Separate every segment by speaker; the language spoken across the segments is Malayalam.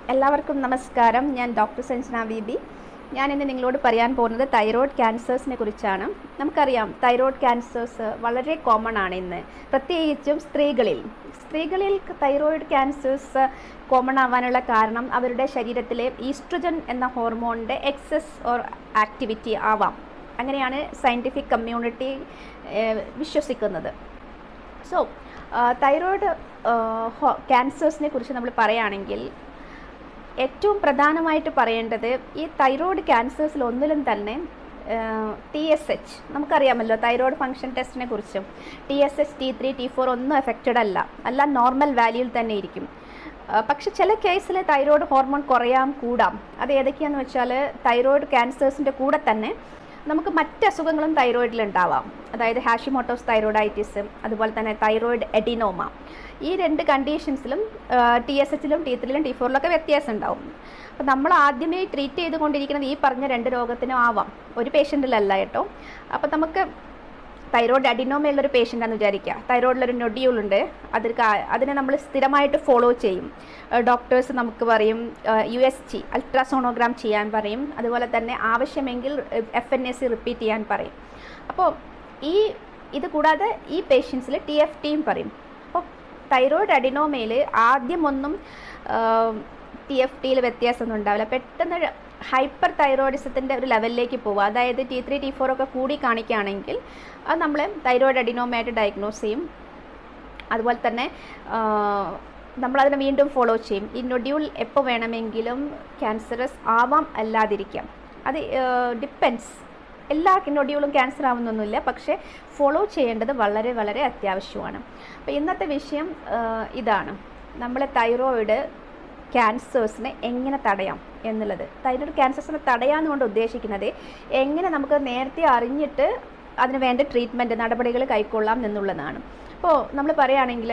Speaker 1: എല്ലാവർക്കും നമസ്കാരം ഞാൻ ഡോക്ടർ സഞ്ജന വി ബി ഞാൻ ഇന്ന് നിങ്ങളോട് പറയാൻ പോകുന്നത് തൈറോയ്ഡ് ക്യാൻസേഴ്സിനെ കുറിച്ചാണ് നമുക്കറിയാം തൈറോയ്ഡ് ക്യാൻസേഴ്സ് വളരെ കോമൺ ആണ് ഇന്ന് പ്രത്യേകിച്ചും സ്ത്രീകളിൽ സ്ത്രീകളിൽ തൈറോയ്ഡ് ക്യാൻസേഴ്സ് കോമൺ ആവാനുള്ള കാരണം അവരുടെ ശരീരത്തിലെ ഈസ്ട്രജൻ എന്ന ഹോർമോണിൻ്റെ എക്സസ് ഓർ ആക്ടിവിറ്റി ആവാം അങ്ങനെയാണ് സയൻറ്റിഫിക് കമ്മ്യൂണിറ്റി വിശ്വസിക്കുന്നത് സോ തൈറോയ്ഡ് ക്യാൻസേഴ്സിനെ കുറിച്ച് നമ്മൾ പറയുകയാണെങ്കിൽ ഏറ്റവും പ്രധാനമായിട്ട് പറയേണ്ടത് ഈ തൈറോയ്ഡ് ക്യാൻസേഴ്സിൽ ഒന്നിലും തന്നെ ടി എസ് എച്ച് നമുക്കറിയാമല്ലോ തൈറോയ്ഡ് ഫംഗ്ഷൻ ടെസ്റ്റിനെ കുറിച്ചും T S H T three T four ഒന്നും എഫക്റ്റഡ് അല്ല എല്ലാം നോർമൽ വാല്യൂയിൽ തന്നെ ഇരിക്കും പക്ഷെ ചില കേസിൽ തൈറോയ്ഡ് ഹോർമോൺ കുറയാം കൂടാം അത് ഏതൊക്കെയാണെന്ന് വെച്ചാൽ തൈറോയ്ഡ് ക്യാൻസേഴ്സിൻ്റെ കൂടെ തന്നെ നമുക്ക് മറ്റ് അസുഖങ്ങളും തൈറോയിഡിൽ ഉണ്ടാവാം അതായത് ഹാഷിമോട്ടോസ് തൈറോയിഡൈറ്റിസ് അതുപോലെ തന്നെ തൈറോയിഡ് എഡിനോമ ഈ രണ്ട് കണ്ടീഷൻസിലും ടി എസ് എച്ചിലും ടി ത്രീയിലും ടി ഫോറിലൊക്കെ വ്യത്യാസം ഉണ്ടാവും അപ്പോൾ നമ്മൾ ആദ്യമേ ട്രീറ്റ് ചെയ്തുകൊണ്ടിരിക്കുന്നത് ഈ പറഞ്ഞ രണ്ട് രോഗത്തിനും ആവാം ഒരു പേഷ്യൻറ്റിലല്ല കേട്ടോ അപ്പോൾ നമുക്ക് തൈറോയ്ഡ് അഡിനോമയുള്ളൊരു പേഷ്യൻ്റാന്ന് വിചാരിക്കുക തൈറോയിഡിലൊരു നൊഡ്യൂൾ ഉണ്ട് അതിൽ അതിനെ നമ്മൾ സ്ഥിരമായിട്ട് ഫോളോ ചെയ്യും ഡോക്ടേഴ്സ് നമുക്ക് പറയും യു എസ് ജി അൾട്രാസോണോഗ്രാം ചെയ്യാൻ പറയും അതുപോലെ തന്നെ ആവശ്യമെങ്കിൽ F N S C repeat ചെയ്യാൻ പറയും അപ്പോൾ ഈ ഇത് കൂടാതെ ഈ പേഷ്യൻസിൽ ടി എഫ് ടിയും പറയും അപ്പോൾ തൈറോയ്ഡ് അഡിനോമയിൽ ആദ്യമൊന്നും ടി എഫ് ടിയിൽ വ്യത്യാസമൊന്നും ഉണ്ടാവില്ല പെട്ടെന്ന് ഹൈപ്പർ തൈറോയിഡിസത്തിൻ്റെ ഒരു ലെവലിലേക്ക് പോവുക അതായത് ടി ത്രീ ടി ഫോർ ഒക്കെ കൂടി കാണിക്കുകയാണെങ്കിൽ അത് നമ്മൾ തൈറോയ്ഡ് അഡിനോമയായിട്ട് ഡയഗ്നോസ് ചെയ്യും അതുപോലെ തന്നെ നമ്മളതിനെ വീണ്ടും ഫോളോ ചെയ്യും ഈ നൊഡ്യൂൾ എപ്പോൾ വേണമെങ്കിലും ക്യാൻസറസ് ആവാം അല്ലാതിരിക്കാം അത് ഡിപ്പെൻസ് എല്ലാ നൊഡ്യൂളും ക്യാൻസർ ആവുന്നൊന്നുമില്ല പക്ഷേ ഫോളോ ചെയ്യേണ്ടത് വളരെ വളരെ അത്യാവശ്യമാണ് അപ്പോൾ ഇന്നത്തെ വിഷയം ഇതാണ് നമ്മളെ തൈറോയിഡ് ക്യാൻസേഴ്സിനെ എങ്ങനെ തടയാം എന്നുള്ളത് തൈറോയ്ഡ് ക്യാൻസേഴ്സിനെ തടയാന്ന് കൊണ്ട് ഉദ്ദേശിക്കുന്നത് എങ്ങനെ നമുക്ക് നേരത്തെ അറിഞ്ഞിട്ട് അതിന് വേണ്ട ട്രീറ്റ്മെൻറ്റ് നടപടികൾ കൈക്കൊള്ളാം എന്നുള്ളതാണ് അപ്പോൾ നമ്മൾ പറയുകയാണെങ്കിൽ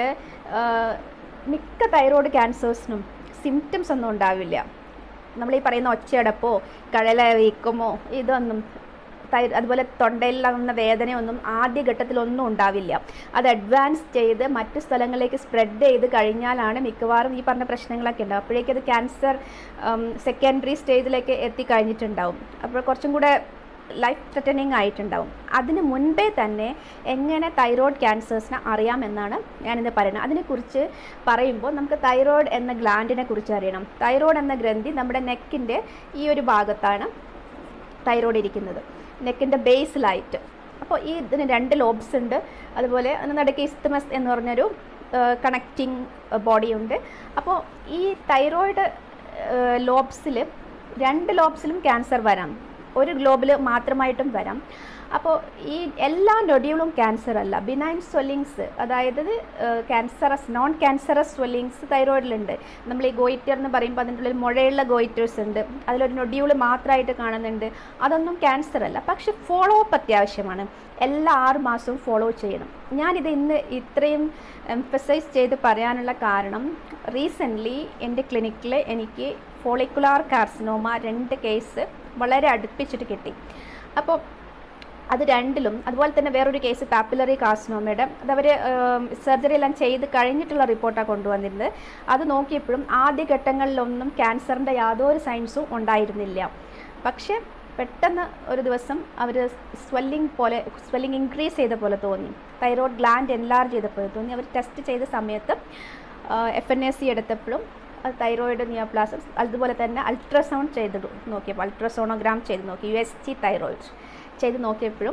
Speaker 1: മിക്ക തൈറോയ്ഡ് ക്യാൻസേഴ്സിനും സിംറ്റംസ് ഒന്നും ഉണ്ടാവില്ല നമ്മൾ ഈ പറയുന്ന ഒച്ചയടപ്പോ കഴല വീക്കമോ ഇതൊന്നും തൈ അതുപോലെ തൊണ്ടയിലാകുന്ന വേദനയൊന്നും ആദ്യ ഘട്ടത്തിലൊന്നും ഉണ്ടാവില്ല അത് അഡ്വാൻസ് ചെയ്ത് മറ്റു സ്ഥലങ്ങളിലേക്ക് സ്പ്രെഡ് ചെയ്ത് കഴിഞ്ഞാലാണ് മിക്കവാറും ഈ പറഞ്ഞ പ്രശ്നങ്ങളൊക്കെ ഉണ്ടാവും അപ്പോഴേക്കും അത് ക്യാൻസർ സെക്കൻഡറി സ്റ്റേജിലേക്ക് എത്തിക്കഴിഞ്ഞിട്ടുണ്ടാവും അപ്പോൾ കുറച്ചും കൂടെ ലൈഫ് ത്രെറ്റനിങ് ആയിട്ടുണ്ടാവും അതിന് മുൻപേ തന്നെ എങ്ങനെ തൈറോയ്ഡ് ക്യാൻസേഴ്സിനെ അറിയാമെന്നാണ് ഞാനിന്ന് പറയുന്നത് അതിനെക്കുറിച്ച് പറയുമ്പോൾ നമുക്ക് തൈറോയ്ഡ് എന്ന ഗ്ലാൻഡിനെ കുറിച്ച് അറിയണം തൈറോയ്ഡ് എന്ന ഗ്രന്ഥി നമ്മുടെ നെക്കിൻ്റെ ഈ ഒരു ഭാഗത്താണ് തൈറോയ്ഡ് ഇരിക്കുന്നത് നെക്കിൻ്റെ ബേസിലായിട്ട് അപ്പോൾ ഈ ഇതിന് രണ്ട് ലോബ്സ് ഉണ്ട് അതുപോലെ നടുക്ക് ഇസ്തമസ് എന്ന് പറഞ്ഞൊരു കണക്റ്റിംഗ് ബോഡി ഉണ്ട് അപ്പോൾ ഈ തൈറോയ്ഡ് ലോബ്സിൽ രണ്ട് ലോബ്സിലും ക്യാൻസർ വരാം ഒരു ഗ്ലോബിൽ മാത്രമായിട്ടും വരാം അപ്പോൾ ഈ എല്ലാ നൊഡ്യൂളും ക്യാൻസർ അല്ല ബിനൈൻ സ്വെല്ലിങ്സ് അതായത് ക്യാൻസറസ് നോൺ ക്യാൻസറസ് സ്വെല്ലിങ്സ് തൈറോയിഡിലുണ്ട് നമ്മൾ ഈ ഗോയിറ്റർ എന്ന് പറയുമ്പോൾ അതിൻ്റെ ഉള്ളിൽ മുഴയുള്ള ഗോയിറ്റേഴ്സ് ഉണ്ട് അതിലൊരു നൊഡ്യൂൾ മാത്രമായിട്ട് കാണുന്നുണ്ട് അതൊന്നും ക്യാൻസർ അല്ല പക്ഷെ ഫോളോ അപ്പ് അത്യാവശ്യമാണ് എല്ലാ ആറ് മാസവും ഫോളോ ചെയ്യണം ഞാനിത് ഇന്ന് ഇത്രയും എംഫസൈസ് ചെയ്ത് പറയാനുള്ള കാരണം റീസെൻ്റ്ലി എൻ്റെ ക്ലിനിക്കിൽ എനിക്ക് ഫോളിക്കുലാർ കാർസിനോമ രണ്ട് കേസ് വളരെ അടുപ്പിച്ചിട്ട് കിട്ടി അപ്പോൾ അത് രണ്ടിലും അതുപോലെ തന്നെ വേറൊരു കേസ് പാപ്പുലറി കാർസിനോമയുടെ അത് അവർ സർജറി എല്ലാം ചെയ്ത് കഴിഞ്ഞിട്ടുള്ള റിപ്പോർട്ടാണ് കൊണ്ടുവന്നിരുന്നത് അത് നോക്കിയപ്പോഴും ആദ്യ ഘട്ടങ്ങളിലൊന്നും ക്യാൻസറിൻ്റെ യാതൊരു സൈൻസും ഉണ്ടായിരുന്നില്ല പക്ഷേ പെട്ടെന്ന് ഒരു ദിവസം അവർ സ്വെല്ലിംഗ് പോലെ സ്വെല്ലിംഗ് ഇൻക്രീസ് ചെയ്ത പോലെ തോന്നി തൈറോയ്ഡ് ഗ്ലാൻഡ് എൻലാർജ് ചെയ്ത പോലെ തോന്നി അവർ ടെസ്റ്റ് ചെയ്ത സമയത്ത് എഫ് എൻ എ സി എടുത്തപ്പോഴും തൈറോയിഡ് നിയോപ്ലാസം അതുപോലെ തന്നെ അൾട്രാസൗണ്ട് ചെയ്ത് നോക്കിയപ്പോൾ അൾട്രാസോണോഗ്രാം ചെയ്ത് നോക്കി യു എസ് ജി തൈറോയിഡ് ചെയ്ത് നോക്കിയപ്പോഴും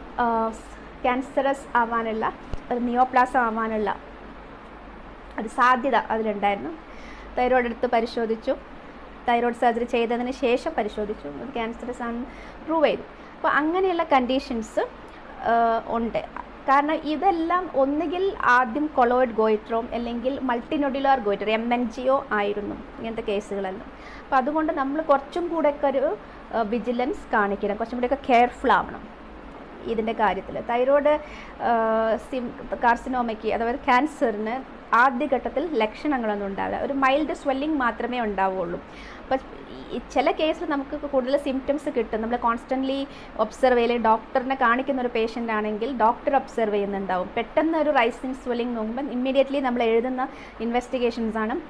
Speaker 1: ക്യാൻസറസ് ആവാനുള്ള ഒരു നിയോപ്ലാസം ആവാനുള്ള ഒരു സാധ്യത അതിലുണ്ടായിരുന്നു തൈറോയ്ഡ് എടുത്ത് പരിശോധിച്ചു തൈറോയ്ഡ് സർജറി ചെയ്തതിന് ശേഷം പരിശോധിച്ചു അത് ക്യാൻസറസ് ആണ് പ്രൂവ് ചെയ്തു അപ്പോൾ അങ്ങനെയുള്ള കണ്ടീഷൻസ് ഉണ്ട് കാരണം ഇതെല്ലാം ഒന്നുകിൽ ആദ്യം കൊളോയിഡ് ഗോയിട്രോം അല്ലെങ്കിൽ multinodular goitre M N G O ആയിരുന്നു ഇങ്ങനത്തെ കേസുകളെല്ലാം അപ്പോൾ അതുകൊണ്ട് നമ്മൾ കുറച്ചും കൂടെയൊക്കെ ഒരു വിജിലൻസ് കാണിക്കണം കുറച്ചും കൂടെയൊക്കെ കെയർഫുൾ ആവണം ഇതിൻ്റെ കാര്യത്തിൽ തൈറോയ്ഡ് സിം കാർസിനോമയ്ക്ക് അതായത് ക്യാൻസറിന് ആദ്യഘട്ടത്തിൽ ലക്ഷണങ്ങളൊന്നും ഉണ്ടാവില്ല ഒരു മൈൽഡ് സ്വെല്ലിംഗ് മാത്രമേ ഉണ്ടാവുള്ളൂ അപ്പോൾ ചില കേസിൽ നമുക്ക് കൂടുതൽ സിംറ്റംസ് കിട്ടും നമ്മൾ കോൺസ്റ്റൻ്റ്ലി ഒബ്സർവ് ചെയ്യൽ ഡോക്ടറിനെ കാണിക്കുന്ന ഒരു പേഷ്യൻ്റ് ആണെങ്കിൽ ഡോക്ടർ ഒബ്സർവ് ചെയ്യുന്നുണ്ടാവും പെട്ടെന്ന് ഒരു റൈസിങ് സ്വെല്ലിംഗ് നോക്കുമ്പോൾ ഇമ്മീഡിയറ്റ്ലി നമ്മൾ എഴുതുന്ന ഇൻവെസ്റ്റിഗേഷൻസ് ആണ്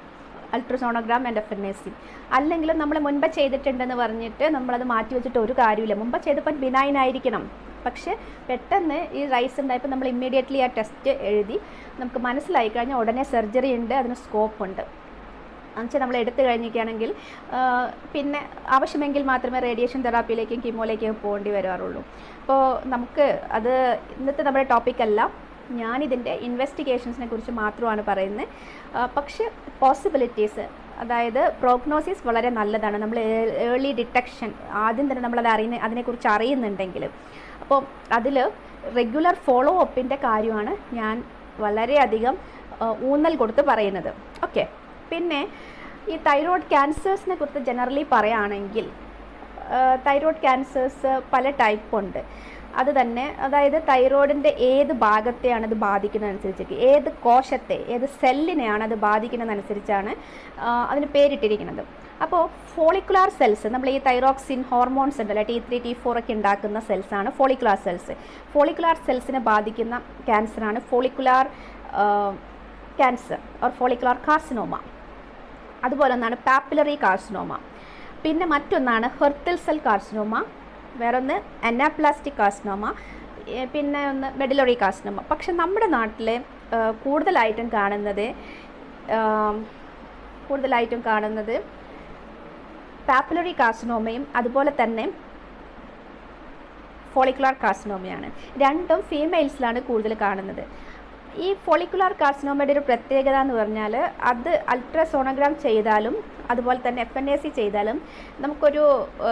Speaker 1: ultrasonogram and F N S C അല്ലെങ്കിൽ നമ്മൾ മുൻപ് ചെയ്തിട്ടുണ്ടെന്ന് പറഞ്ഞിട്ട് നമ്മളത് മാറ്റി വെച്ചിട്ട് ഒരു കാര്യമില്ല മുമ്പ് ചെയ്തപ്പോൾ ബിനൈൻ ആയിരിക്കണം പക്ഷേ പെട്ടെന്ന് ഈ റൈസ് ഉണ്ടായപ്പോൾ നമ്മൾ ഇമ്മീഡിയറ്റ്ലി ആ ടെസ്റ്റ് എഴുതി നമുക്ക് മനസ്സിലായി കഴിഞ്ഞാൽ ഉടനെ സർജറി ഉണ്ട് അതിന് സ്കോപ്പ് ഉണ്ട് എന്നുവെച്ചാൽ നമ്മൾ എടുത്തു കഴിഞ്ഞിരിക്കുകയാണെങ്കിൽ പിന്നെ ആവശ്യമെങ്കിൽ മാത്രമേ റേഡിയേഷൻ തെറാപ്പിയിലേക്കും കീമോയിലേക്കും പോകേണ്ടി വരാറുള്ളൂ അപ്പോൾ നമുക്ക് അത് ഇന്നത്തെ നമ്മുടെ ടോപ്പിക്കല്ല ഞാനിതിൻ്റെ ഇൻവെസ്റ്റിഗേഷൻസിനെ കുറിച്ച് മാത്രമാണ് പറയുന്നത് പക്ഷേ പോസിബിലിറ്റീസ് അതായത് പ്രോഗ്നോസിസ് വളരെ നല്ലതാണ് നമ്മൾ ഏർലി ഡിറ്റക്ഷൻ ആദ്യം തന്നെ നമ്മളത് അറിയുന്ന അതിനെക്കുറിച്ച് അറിയുന്നുണ്ടെങ്കിൽ അപ്പോൾ അതിൽ റെഗുലർ ഫോളോ അപ്പിൻ്റെ കാര്യമാണ് ഞാൻ വളരെയധികം ഊന്നൽ കൊടുത്ത് പറയുന്നത് ഓക്കെ പിന്നെ ഈ തൈറോയ്ഡ് ക്യാൻസേഴ്സിനെ കുറിച്ച് ജനറലി പറയുകയാണെങ്കിൽ തൈറോയ്ഡ് ക്യാൻസേഴ്സ് പല ടൈപ്പ് ഉണ്ട് അത് തന്നെ അതായത് തൈറോയിഡിൻ്റെ ഏത് ഭാഗത്തെയാണ് അത് ബാധിക്കുന്നതനുസരിച്ച് ഏത് കോശത്തെ ഏത് സെല്ലിനെയാണ് അത് ബാധിക്കുന്നതനുസരിച്ചാണ് അതിന് പേരിട്ടിരിക്കുന്നത് അപ്പോൾ ഫോളിക്കുലാർ സെൽസ് നമ്മൾ ഈ തൈറോക്സിൻ ഹോർമോൺസ് ഉണ്ടല്ലോ ടി ത്രീ ടി ഫോർ ഒക്കെ ഉണ്ടാക്കുന്ന സെൽസാണ് ഫോളിക്കുലാർ സെൽസ് ഫോളിക്കുലാർ സെൽസിനെ ബാധിക്കുന്ന ക്യാൻസറാണ് follicular cancer or follicular carcinoma അതുപോലെ ഒന്നാണ് പാപ്പിലറി കാർസിനോമ പിന്നെ മറ്റൊന്നാണ് ഹെർത്തൽ സെൽ കാർസിനോമ വേറൊന്ന് അനാപ്ലാസ്റ്റിക് കാർസിനോമ പിന്നെ ഒന്ന് മെഡിലറി കാർസിനോമ പക്ഷെ നമ്മുടെ നാട്ടിൽ കൂടുതലായിട്ടും കാണുന്നത് കൂടുതലായിട്ടും കാണുന്നത് പാപ്പുലറി കാർസിനോമയും അതുപോലെ തന്നെ ഫോളിക്കുലാർ കാർസിനോമയാണ് രണ്ടും ഫീമെയിൽസിലാണ് കൂടുതൽ കാണുന്നത് ഈ ഫോളിക്കുലാർ കാർസിനോമയുടെ ഒരു പ്രത്യേകത എന്ന് പറഞ്ഞാൽ അത് അൾട്രാസോണോഗ്രാം ചെയ്താലും അതുപോലെ തന്നെ എഫ് എൻ എ സി ചെയ്താലും നമുക്കൊരു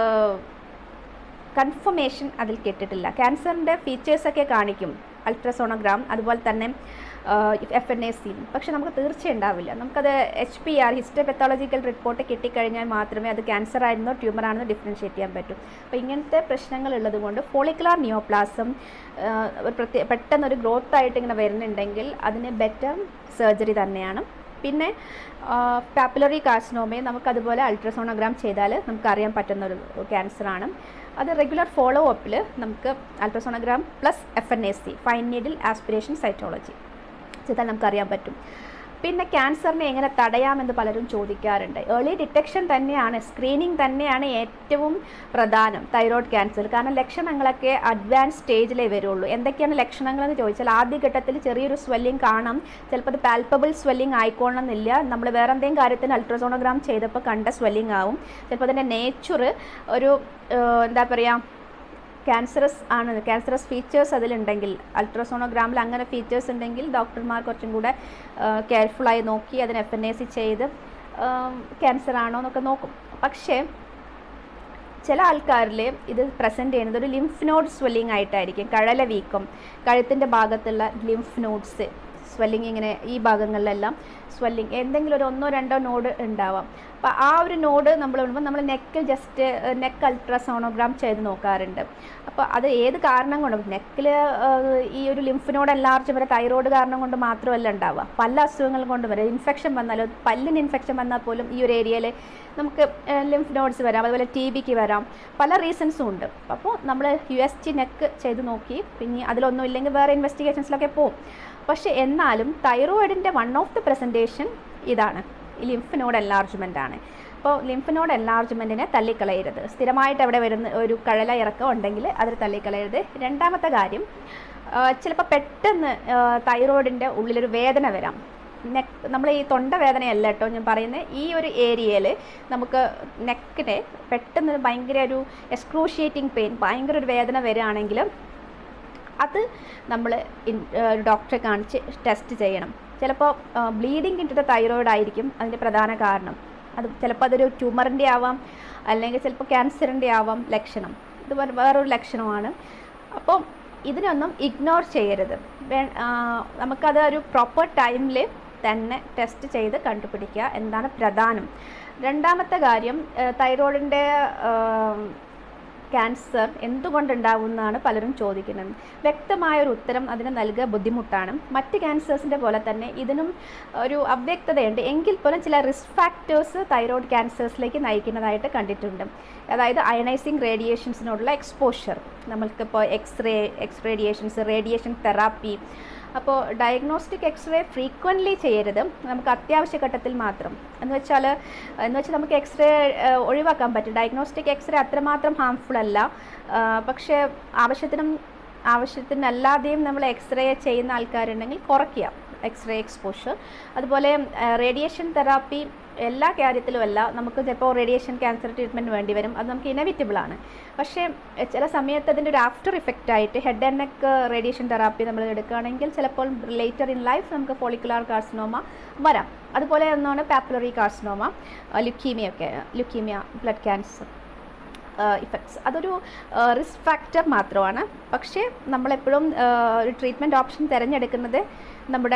Speaker 1: കൺഫർമേഷൻ അതിൽ കിട്ടിയിട്ടില്ല ക്യാൻസറിൻ്റെ ഫീച്ചേഴ്സൊക്കെ കാണിക്കും അൾട്രാസോണോഗ്രാം അതുപോലെ തന്നെ എഫ് എൻ എ സി പക്ഷെ നമുക്ക് തീർച്ച ഉണ്ടാവില്ല നമുക്കത് H P R histopathological report കിട്ടിക്കഴിഞ്ഞാൽ മാത്രമേ അത് ക്യാൻസർ ആയിരുന്നോ ട്യൂമർ ആണെന്നോ ഡിഫറൻഷ്യേറ്റ് ചെയ്യാൻ പറ്റൂ അപ്പോൾ ഇങ്ങനത്തെ പ്രശ്നങ്ങൾ ഉള്ളതുകൊണ്ട് ഫോളിക്കുലാർ നിയോപ്ലാസം ഒരു പ്രത്യേക പെട്ടെന്നൊരു ഗ്രോത്ത് ആയിട്ട് ഇങ്ങനെ വരുന്നുണ്ടെങ്കിൽ അതിന് ബെറ്റർ സർജറി തന്നെയാണ് പിന്നെ പാപ്പുലറി കാർസിനോമയെ നമുക്കതുപോലെ അൾട്രാസോണോഗ്രാം ചെയ്താൽ നമുക്കറിയാൻ പറ്റുന്ന ഒരു ക്യാൻസറാണ് അത് റെഗുലർ ഫോളോ അപ്പിൽ നമുക്ക് ultrasonogram plus F N A C fine needle aspiration cytology ചെയ്താൽ നമുക്കറിയാൻ പറ്റും പിന്നെ ക്യാൻസറിനെ എങ്ങനെ തടയാമെന്ന് പലരും ചോദിക്കാറുണ്ട് ഏർലി ഡിറ്റക്ഷൻ തന്നെയാണ് സ്ക്രീനിങ് തന്നെയാണ് ഏറ്റവും പ്രധാനം തൈറോയ്ഡ് ക്യാൻസർ കാരണം ലക്ഷണങ്ങളൊക്കെ അഡ്വാൻസ് സ്റ്റേജിലേ വരുള്ളൂ എന്തൊക്കെയാണ് ലക്ഷണങ്ങളെന്ന് ചോദിച്ചാൽ ആദ്യഘട്ടത്തിൽ ചെറിയൊരു സ്വെല്ലിംഗ് കാണാം ചിലപ്പോൾ അത് പാൽപ്പബിൾ സ്വെല്ലിംഗ് ആയിക്കോളണമെന്നില്ല നമ്മൾ വേറെ എന്തെങ്കിലും കാര്യത്തിന് അൾട്രാസോണോഗ്രാം ചെയ്തപ്പോൾ കണ്ട സ്വെല്ലിംഗ് ആവും ചിലപ്പോൾ അതിൻ്റെ നേച്ചർ ഒരു എന്താ പറയുക ക്യാൻസറസ് ആണ് ക്യാൻസറസ് ഫീച്ചേഴ്സ് അതിലുണ്ടെങ്കിൽ അൾട്രാസോണോഗ്രാമിൽ അങ്ങനെ ഫീച്ചേഴ്സ് ഉണ്ടെങ്കിൽ ഡോക്ടർമാർ കുറച്ചും കൂടെ കെയർഫുള്ളായി നോക്കി അതിന് എഫ് എൻ എ സി ചെയ്ത് ക്യാൻസർ ആണോ എന്നൊക്കെ നോക്കും പക്ഷേ ചില ആൾക്കാരിൽ ഇത് പ്രസൻറ്റ് ചെയ്യുന്നത് ഒരു ലിംഫ് നോഡ് സ്വെല്ലിംഗ് ആയിട്ടായിരിക്കും കഴല വീക്കം കഴുത്തിൻ്റെ ഭാഗത്തുള്ള ലിംഫ് നോഡ്സ് സ്വെല്ലിംഗ് ഇങ്ങനെ ഈ ഭാഗങ്ങളിലെല്ലാം സ്വെല്ലിംഗ് എന്തെങ്കിലും ഒരു ഒന്നോ രണ്ടോ നോഡ് ഉണ്ടാവാം അപ്പോൾ ആ ഒരു നോഡ് നമ്മൾ വിടുമ്പോൾ നമ്മൾ നെക്ക് ജസ്റ്റ് നെക്ക് അൾട്രാസോണോഗ്രാം ചെയ്ത് നോക്കാറുണ്ട് അപ്പോൾ അത് ഏത് കാരണം കൊണ്ടും നെക്കിൽ ഈ ഒരു ലിംഫ് നോഡ് എൻലാർജ് വരെ തൈറോയ്ഡ് കാരണം കൊണ്ട് മാത്രമല്ല ഉണ്ടാവുക പല അസുഖങ്ങൾ കൊണ്ട് വരെ ഇൻഫെക്ഷൻ വന്നാലും പല്ലിന് ഇൻഫെക്ഷൻ വന്നാൽ പോലും ഈ ഒരു ഏരിയയിൽ നമുക്ക് ലിംഫ് നോഡ്സ് വരാം അതുപോലെ ടി ബിക്ക് വരാം പല റീസൺസും ഉണ്ട് അപ്പോൾ നമ്മൾ യു എസ് ടി നെക്ക് ചെയ്ത് നോക്കി പിന്നെ അതിലൊന്നും ഇല്ലെങ്കിൽ വേറെ ഇൻവെസ്റ്റിഗേഷൻസിലൊക്കെ പോകും പക്ഷേ എന്നാലും തൈറോയിഡിൻ്റെ വൺ ഓഫ് ദി പ്രസൻറ്റേഷൻ ഇതാണ് ഈ ലിംഫ് നോഡ് എൻലാർജ്മെൻ്റ് ആണ് അപ്പോൾ ലിംഫ് നോഡ് എൻലാർജ്മെൻറ്റിനെ തള്ളിക്കളയരുത് സ്ഥിരമായിട്ട് അവിടെ വരുന്ന ഒരു കഴല ഇറക്കം ഉണ്ടെങ്കിൽ അതിൽ തള്ളിക്കളയരുത് രണ്ടാമത്തെ കാര്യം ചിലപ്പോൾ പെട്ടെന്ന് തൈറോയിഡിൻ്റെ ഉള്ളിലൊരു വേദന വരാം നെക്ക് നമ്മൾ ഈ തൊണ്ട വേദനയല്ല കേട്ടോ ഞാൻ പറയുന്നത് ഈ ഒരു ഏരിയയിൽ നമുക്ക് നെക്കിനെ പെട്ടെന്ന് ഭയങ്കര ഒരു എക്സ്ക്രൂഷിയേറ്റിംഗ് പെയിൻ ഭയങ്കര ഒരു വേദന വരികയാണെങ്കിൽ അത് നമ്മൾ ഡോക്ടറെ കാണിച്ച് ടെസ്റ്റ് ചെയ്യണം ചിലപ്പോൾ ബ്ലീഡിങ് ഇട്ടിട്ട് തൈറോയിഡ് ആയിരിക്കും അതിൻ്റെ പ്രധാന കാരണം അത് ചിലപ്പോൾ അതൊരു ട്യൂമറിൻ്റെ ആവാം അല്ലെങ്കിൽ ചിലപ്പോൾ ക്യാൻസറിൻ്റെ ആവാം ലക്ഷണം ഇത് വേറൊരു ലക്ഷണമാണ് അപ്പോൾ ഇതിനൊന്നും ഇഗ്നോർ ചെയ്യരുത് നമുക്കത് ഒരു പ്രോപ്പർ ടൈമിൽ തന്നെ ടെസ്റ്റ് ചെയ്ത് കണ്ടുപിടിക്കുക എന്താണ് പ്രധാനം രണ്ടാമത്തെ കാര്യം തൈറോയിഡിൻ്റെ ക്യാൻസർ എന്തുകൊണ്ടുണ്ടാവുമെന്നാണ് പലരും ചോദിക്കുന്നത് വ്യക്തമായ ഒരു ഉത്തരം അതിന് നൽകുക ബുദ്ധിമുട്ടാണ് മറ്റ് ക്യാൻസേഴ്സിൻ്റെ പോലെ തന്നെ ഇതിനും ഒരു അവ്യക്തതയുണ്ട് എങ്കിൽ പോലും ചില റിസ്ക് ഫാക്ടേഴ്സ് തൈറോയ്ഡ് ക്യാൻസേഴ്സിലേക്ക് നയിക്കുന്നതായിട്ട് കണ്ടിട്ടുണ്ട് അതായത് അയണൈസിങ് റേഡിയേഷൻസിനോടുള്ള എക്സ്പോഷർ നമ്മൾക്കിപ്പോൾ X-ray X radiations radiation therapy അപ്പോൾ ഡയഗ്നോസ്റ്റിക് എക്സ്റേ ഫ്രീക്വൻ്റ്ലി ചെയ്യരുത് നമുക്ക് അത്യാവശ്യ ഘട്ടത്തിൽ മാത്രം എന്ന് വെച്ചാൽ എന്ന് വെച്ചാൽ നമുക്ക് എക്സ്റേ ഒഴിവാക്കാൻ പറ്റും ഡയഗ്നോസ്റ്റിക് എക്സ്റേ അത്രമാത്രം ഹാംഫുൾ അല്ല ആ, പക്ഷേ ആവശ്യത്തിനും ആവശ്യത്തിനല്ലാതെയും നമ്മൾ എക്സ്റേ ചെയ്യുന്ന ആൾക്കാരുണ്ടെങ്കിൽ കുറയ്ക്കുക എക്സ്റേ എക്സ്പോഷർ അതുപോലെ റേഡിയേഷൻ തെറാപ്പി എല്ലാ കാര്യത്തിലും അല്ല നമുക്ക് ചിലപ്പോൾ റേഡിയേഷൻ ക്യാൻസർ ട്രീറ്റ്മെൻറ്റ് വേണ്ടി വരും അത് നമുക്ക് ഇനവിറ്റബിൾ ആണ് പക്ഷേ എ, ചില സമയത്ത് അതിൻ്റെ ഒരു ആഫ്റ്റർ ഇഫക്റ്റ് ആയിട്ട് head and neck radiation therapy നമ്മൾ എടുക്കുകയാണെങ്കിൽ ചിലപ്പോൾ ലേറ്റർ ഇൻ ലൈഫ് നമുക്ക് ഫോളിക്കുലാർ കാർസിനോമ വരാം അതുപോലെ ഒന്നാണ് പാപ്പുലറി കാർസിനോമ ലുക്കീമിയ ഒക്കെ ലുക്കീമിയ ബ്ലഡ് ക്യാൻസർ ഇഫക്ട്സ് അതൊരു റിസ്ക് ഫാക്ടർ മാത്രമാണ് പക്ഷേ നമ്മളെപ്പോഴും ആ, ഒരു ട്രീറ്റ്മെൻറ്റ് ഓപ്ഷൻ തിരഞ്ഞെടുക്കുന്നത് നമ്മുടെ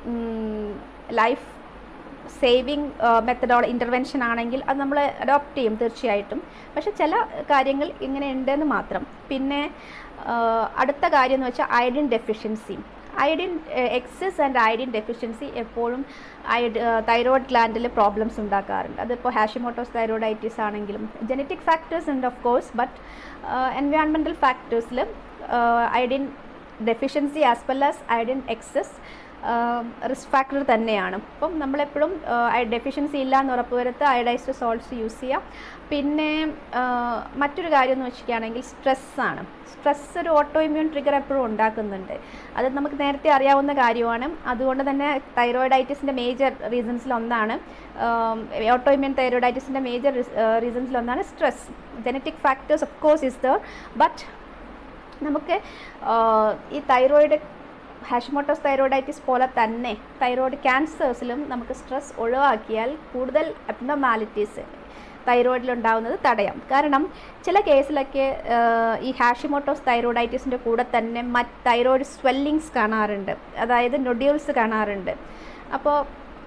Speaker 1: ലൈഫ് സേവിങ് മെത്തഡോ ഇൻ്റർവെൻഷൻ ആണെങ്കിൽ അത് നമ്മൾ അഡോപ്റ്റ് ചെയ്യും തീർച്ചയായിട്ടും പക്ഷെ ചില കാര്യങ്ങൾ ഇങ്ങനെ ഉണ്ടെന്ന് മാത്രം പിന്നെ ആ, അടുത്ത കാര്യം എന്ന് വെച്ചാൽ iodine deficiency iodine excess and iodine deficiency എപ്പോഴും അയഡ് തൈറോയ്ഡ് ഗ്ലാൻഡിൽ പ്രോബ്ലംസ് ഉണ്ടാക്കാറുണ്ട് അതിപ്പോൾ ഹാഷിമോട്ടോസ് തൈറോയിഡൈറ്റിസ് ആണെങ്കിലും ജനറ്റിക് ഫാക്ടേഴ്സ് ഉണ്ട് ഓഫ് കോഴ്സ് ബട്ട് എൻവയോൺമെൻറ്റൽ ഫാക്ടേഴ്സിൽ iodine deficiency as well as iodine excess risk factor തന്നെയാണ് അപ്പം നമ്മളെപ്പോഴും ഡെഫിഷ്യൻസി ഇല്ല എന്ന് ഉറപ്പുവരുത്തുക അയഡൈസ്ഡ് സോൾട്ട്സ് യൂസ് ചെയ്യുക പിന്നെ ആ, മറ്റൊരു കാര്യം എന്ന് വെച്ചിരിക്കുകയാണെങ്കിൽ സ്ട്രെസ്സാണ് സ്ട്രെസ് ഒരു ഓട്ടോ ഇമ്മ്യൂൺ ട്രിഗർ എപ്പോഴും ഉണ്ടാക്കുന്നുണ്ട് അത് നമുക്ക് നേരത്തെ അറിയാവുന്ന കാര്യമാണ് അതുകൊണ്ട് തന്നെ തൈറോയിഡൈറ്റിസിൻ്റെ മേജർ റീസൺസിൽ ഒന്നാണ് ഓട്ടോ ഇമ്മ്യൂൺ തൈറോയിഡൈറ്റിസിൻ്റെ മേജർ റീസൺസിൽ ഒന്നാണ് stress genetic factors of course is there but നമുക്ക് ആ, ഈ തൈറോയിഡ് ഹാഷിമോട്ടോസ് തൈറോയിഡൈറ്റിസ് പോലെ തന്നെ തൈറോയിഡ് ക്യാൻസേഴ്സിലും നമുക്ക് സ്ട്രെസ് ഒഴിവാക്കിയാൽ കൂടുതൽ അബ്നോമാലിറ്റീസ് തൈറോയിഡിലുണ്ടാവുന്നത് തടയാം കാരണം ചില കേസിലൊക്കെ ആ, ഈ ഹാഷിമോട്ടോസ് തൈറോയിഡൈറ്റിസിൻ്റെ കൂടെ തന്നെ മറ്റ് തൈറോയിഡ് സ്വെല്ലിങ്സ് കാണാറുണ്ട് അതായത് നൊഡ്യൂൾസ് കാണാറുണ്ട് അപ്പോൾ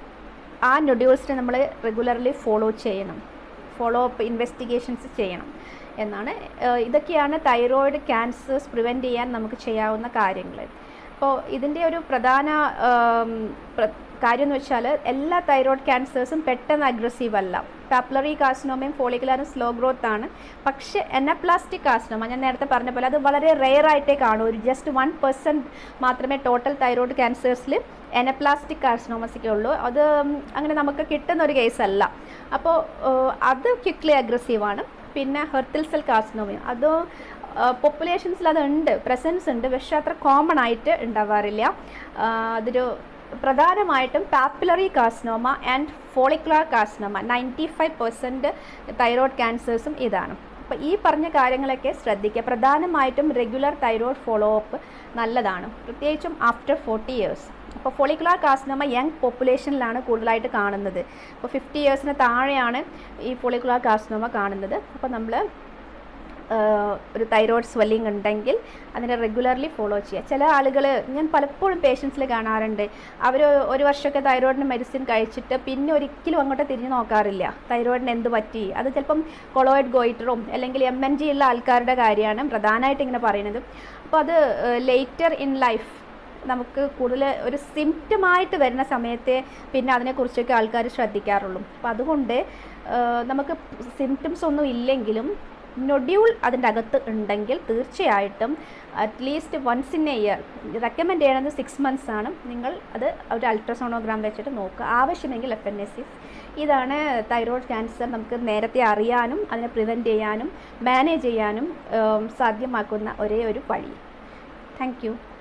Speaker 1: ആ നൊഡ്യൂൾസിനെ നമ്മൾ റെഗുലർലി ഫോളോ ചെയ്യണം ഫോളോ അപ്പ് ഇൻവെസ്റ്റിഗേഷൻസ് ചെയ്യണം എന്നാണ് ഏഹ് ഇതൊക്കെയാണ് തൈറോയിഡ് ക്യാൻസേഴ്സ് പ്രിവെൻറ്റ് ചെയ്യാൻ നമുക്ക് ചെയ്യാവുന്ന കാര്യങ്ങൾ അപ്പോൾ ഇതിൻ്റെ ഒരു പ്രധാന ആം, പ്ര- കാര്യം എന്ന് വെച്ചാൽ എല്ലാ തൈറോയ്ഡ് ക്യാൻസേഴ്സും പെട്ടെന്ന് അഗ്രസീവ് അല്ല പാപ്പുലറി കാർസിനോമയും ഫോളിക്കുലാരും സ്ലോ ഗ്രോത്ത് ആണ് പക്ഷേ എനപ്ലാസ്റ്റിക് കാർസിനോമ ഞാൻ നേരത്തെ പറഞ്ഞ പോലെ അത് വളരെ റെയർ ആയിട്ടേ കാണൂ ഒരു ജസ്റ്റ് വൺ പെർസെൻറ്റ് മാത്രമേ ടോട്ടൽ തൈറോയ്ഡ് ക്യാൻസേഴ്സിൽ എനപ്ലാസ്റ്റിക് കാർസിനോമസൊക്കെ ഉള്ളൂ അത് ഉം, അങ്ങനെ നമുക്ക് കിട്ടുന്ന ഒരു കേസല്ല അപ്പോൾ ഏഹ്, അത് ക്വിക്ലി അഗ്രസീവാണ് പിന്നെ ഹെർട്ടിൽ സെൽ കാർസിനോമയും അത് പോപ്പുലേഷൻസിൽ അതുണ്ട് പ്രസൻസ് ഉണ്ട് പക്ഷെ അത്ര കോമൺ ആയിട്ട് ഉണ്ടാവാറില്ല ആ, അതൊരു പ്രധാനമായിട്ടും papillary carcinoma and follicular carcinoma ninety five percent thyroid ക്യാൻസേഴ്സും ഇതാണ് അപ്പോൾ ഈ പറഞ്ഞ കാര്യങ്ങളൊക്കെ ശ്രദ്ധിക്കുക പ്രധാനമായിട്ടും റെഗുലർ തൈറോയ്ഡ് ഫോളോ അപ്പ് നല്ലതാണ് പ്രത്യേകിച്ചും ആഫ്റ്റർ ഫോർട്ടി ഇയേഴ്സ് അപ്പോൾ ഫോളിക്കുലാർ കാർസിനോമ യങ് പോപ്പുലേഷനിലാണ് കൂടുതലായിട്ട് കാണുന്നത് അപ്പോൾ ഫിഫ്റ്റി ഇയേഴ്സിന് താഴെയാണ് ഈ ഫോളിക്കുലാർ കാർസിനോമ കാണുന്നത് അപ്പോൾ നമ്മൾ ഒരു തൈറോയ്ഡ് സ്വെല്ലിംഗ് ഉണ്ടെങ്കിൽ അതിനെ റെഗുലർലി ഫോളോ ചെയ്യുക ചില ആളുകൾ ഞാൻ പലപ്പോഴും പേഷ്യൻസിൽ കാണാറുണ്ട് അവർ ഒരു വർഷമൊക്കെ തൈറോയിഡിന് മെഡിസിൻ കഴിച്ചിട്ട് പിന്നെ ഒരിക്കലും അങ്ങോട്ട് തിരിഞ്ഞു നോക്കാറില്ല തൈറോയിഡിന് എന്ത് പറ്റി അത് ചിലപ്പം കൊളോയിഡ് ഗോയിറ്ററും അല്ലെങ്കിൽ എം എൻ ജി ഉള്ള ആൾക്കാരുടെ കാര്യമാണ് പ്രധാനമായിട്ട് ഇങ്ങനെ പറയുന്നത് അപ്പോൾ അത് ലേറ്റർ ഇൻ ലൈഫ് നമുക്ക് കൂടുതൽ ഒരു സിംറ്റമായിട്ട് വരുന്ന സമയത്തെ പിന്നെ അതിനെക്കുറിച്ചൊക്കെ ആൾക്കാർ ശ്രദ്ധിക്കാറുള്ളൂ അപ്പോൾ അതുകൊണ്ട് ആ, നമുക്ക് സിംറ്റംസ് ഒന്നും ഇല്ലെങ്കിലും നൊഡ്യൂൾ അതിൻ്റെ അകത്ത് ഉണ്ടെങ്കിൽ തീർച്ചയായിട്ടും at least once in a year recommend ചെയ്യണത് സിക്സ് മന്ത്സ് ആണ് നിങ്ങൾ അത് ഒരു അൾട്രാസോണോഗ്രാം വെച്ചിട്ട് നോക്കുക ആവശ്യമെങ്കിൽ എഫ് എൻ എസ് സി ഇതാണ് തൈറോയ്ഡ് ക്യാൻസർ നമുക്ക് നേരത്തെ അറിയാനും അതിനെ പ്രിവെൻറ്റ് ചെയ്യാനും മാനേജ് ചെയ്യാനും ഉം, സാധ്യമാക്കുന്ന ഒരേ ഒരു വഴി താങ്ക് യു